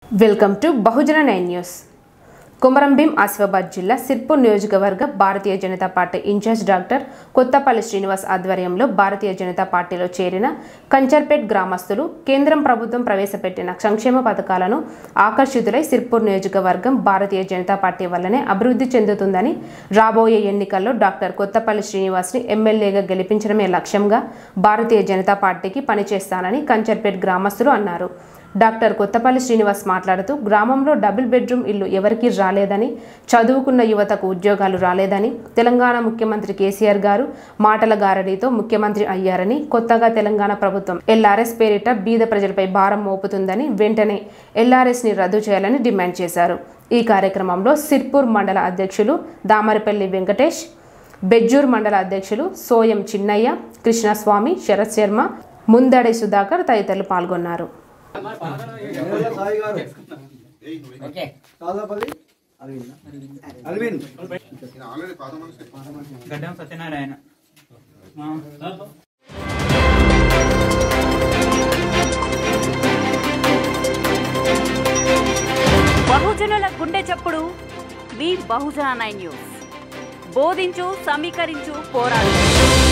welcome to Bahujana nine news Komarambheem Asifabad జిల్లా సిర్పూర్ నియోజకవర్గ Bharatiya Janata party incharge doctor Kothapalli Srinivas ఆధ్వర్యంలో భారతీయ జనతా పార్టీలో చేరిన కంచర్పేట్ గ్రామస్తులు కేంద్రం ప్రభుత్వం ప్రవేశపెట్టిన సంక్షేమ పథకాలను ఆకర్షితులై సిర్పూర్ నియోజకవర్గం భారతీయ జనతా పార్టీ వల్లనే అభివృద్ధి చెందుతుందని రాబోయే ఎన్నికల్లో డాక్టర్ కొత్తపల్లి శ్రీనివాస్ని ఎమ్మెల్యేగా గెలిపించడమే లక్ష్యంగా భారతీయ జనతా పార్టీకి పనిచేస్తానని కంచర్పేట్ గ్రామస్తులు అన్నారు డాక్టర్ కొత్తపల్లి శ్రీనివాస్ మాట్లాడుతూ గ్రామంలో డబుల్ బెడ్రూమ్ ఇల్లు ఎవరికీ రాలేదని చదువుకున్న యువతకు ఉద్యోగాలు రాలేదని తెలంగాణ ముఖ్యమంత్రి కేసీఆర్ గారు మాటల గారడీతో ముఖ్యమంత్రి అయ్యారని కొత్తగా తెలంగాణ ప్రభుత్వం ఎల్ఆర్ఎస్ పేరిట బీద ప్రజలపై భారం మోపుతుందని వెంటనే ఎల్ఆర్ఎస్ని రద్దు చేయాలని డిమాండ్ చేశారు ఈ కార్యక్రమంలో సిర్పూర్ మండల అధ్యక్షులు దామరపల్లి వెంకటేష్ బెజ్జూర్ మండల అధ్యక్షులు సోయం చిన్నయ్య కృష్ణస్వామి శరత్ శర్మ ముందడి సుధాకర్ తదితరులు పాల్గొన్నారు సాయి గారు కాదాపల్లి అల్విన్ గడ్డం సత్యనారాయణ మా బహుజనుల గుండె చప్పుడు మీ బహుజన నైన్ న్యూస్ బోధించు సమీకరించు పోరాడు